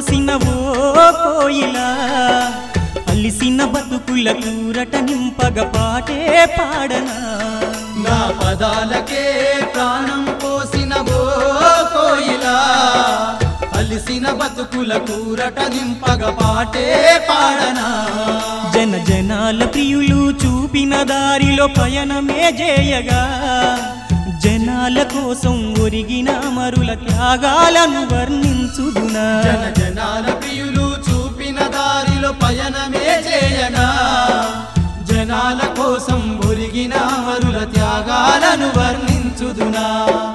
పోసిన ఓ కోయిలా అలిసిన బతుకుల కూరట నింపగ పాటే పాడనా నా పదాలకే ప్రాణం పోసిన ఓ కోయిలా అలిసిన బతుకుల కూరట నింపగ పాటే పాడనా జన జనాల ప్రియులు చూపిన దారిలో పయనమే చేయగా జనాల కోసం ఒరిగిన మరుల త్యాగాలను వర్ణించుదునా జన జనాల ప్రియులు చూపిన దారిలో పయనమే చేయగా జనాల కోసం ఒరిగిన మరుల త్యాగాలను వర్ణించుదునా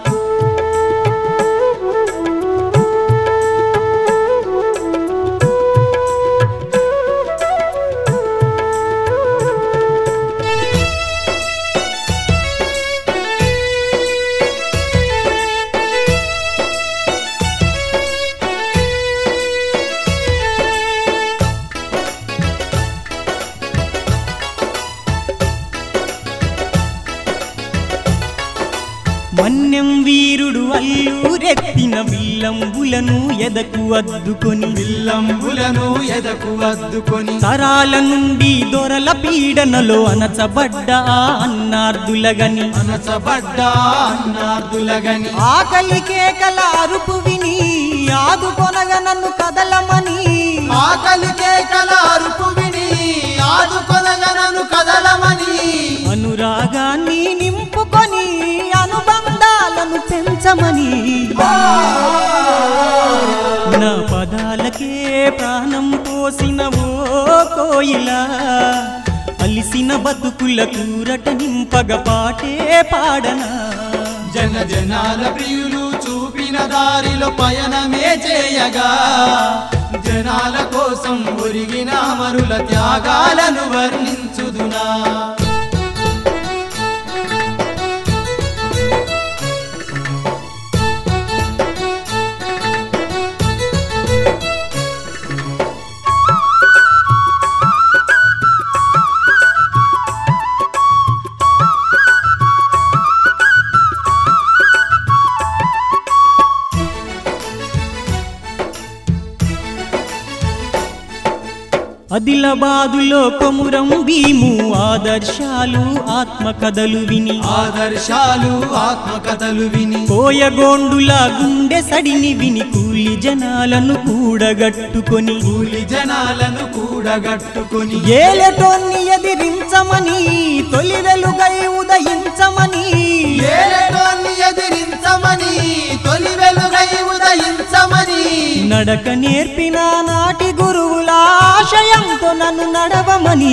మన్యం వీరుడు అల్లూరెత్తిన విల్లంబులను ఎదకు అద్దుకొని విల్లంబులను ఎదకు అద్దుకొని తరాల నుండి దొరల పీడనలో అనచబడ్డ ఆ అన్నార్దులగని అనసబడ్డా అన్నార్దులగని ఆకలి కేకల అరుపు విని ఆదుకొనగ నన్ను కదలమని ఆకలి కేకల అరుపు విని ఆదుకొనగనను కదలమని అనురాగాన్ని నింపుకొని అనుబంధాలను పెంచమని నా పదాలకే ప్రాణం పోసిన ఓ కోయిలా అలిసిన బతుకుల కూరట నింపగ పాటే పాడనా జన జనాల ప్రియులు చూపిన దారిలో పయనమే చేయగా జనాల కోసం ఒరిగిన మరుల త్యాగాలను వర్ణించుదునా అదిలబాదులో కొమురం భీము ఆదర్శాలు ఆత్మ కథలు విని ఆదర్శాలు ఆత్మకథలు విని కోయగోండుల గుండె సడిని విని కూలి జనాలను కూడగట్టుకొని కూలి జనాలను కూడగట్టుకొని ఏలటోన్ని ఎదిరించమని తొలి వెలుగై ఉదయించమని ఏలటోన్ని ఎదిరించమని తొలి వెలుగై ఉదయించమని నడక నేర్పిన నాటి గురువుల ఆశయంతో నన్ను నడవమని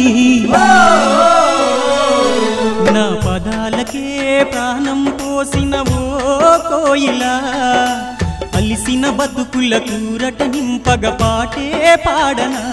నా పదాలకే ప్రాణం పోసిన ఓ కోయిలా అలిసిన బతుకుల కూరట నింపగ పాటే పాడనా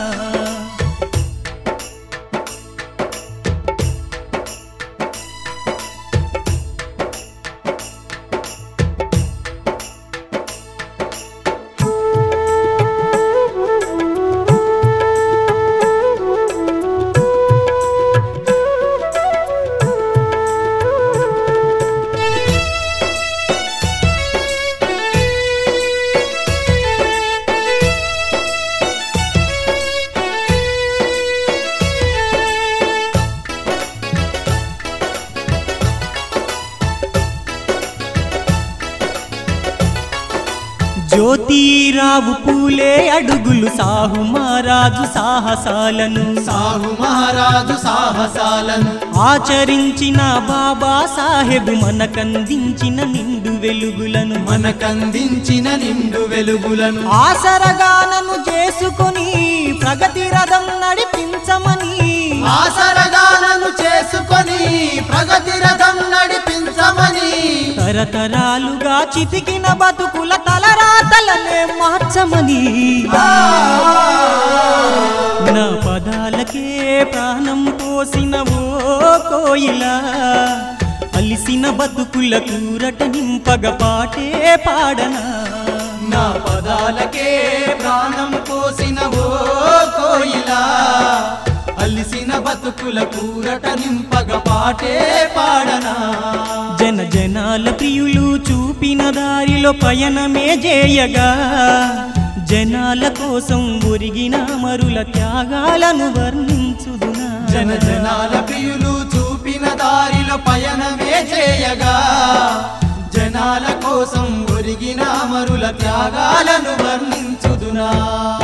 జ్యోతిరావు పూలే అడుగులు సాహు మహారాజు సాహసాలను సాహు మహారాజు సాహసాలను ఆచరించిన బాబా సాహెబ్ మనకందించిన నిండు వెలుగులను మనకందించిన నిండు వెలుగులను ఆసరగా నన్ను చేసుకొని ప్రగతి రథం నడిపించమని ఆసరగాలను చేసుకొని ప్రగతి రథం నడిపించమని తరతరాలుగా చితికిన బతుకుల తలరాతలనే మార్చమని నా పదాలకే ప్రాణం పోసిన ఓ కోయిలా అలిసిన బతుకుల కూరట నింపగ పాటే పాడనా నా పదాలకే ప్రాణం పోసిన ఓ కోయిలా అలిసిన బతుకుల కూరట నింపగ పాటే పాడనా జన జనాల ప్రియులు చూపిన దారిలో పయనమే చేయగా జనాల కోసం ఒరిగిన మరుల త్యాగాలను వర్ణించుదునా జన జనాల ప్రియులు చూపిన దారిలో పయనమే చేయగా జనాల కోసం ఒరిగిన అమరుల త్యాగాలను వర్ణించుదునా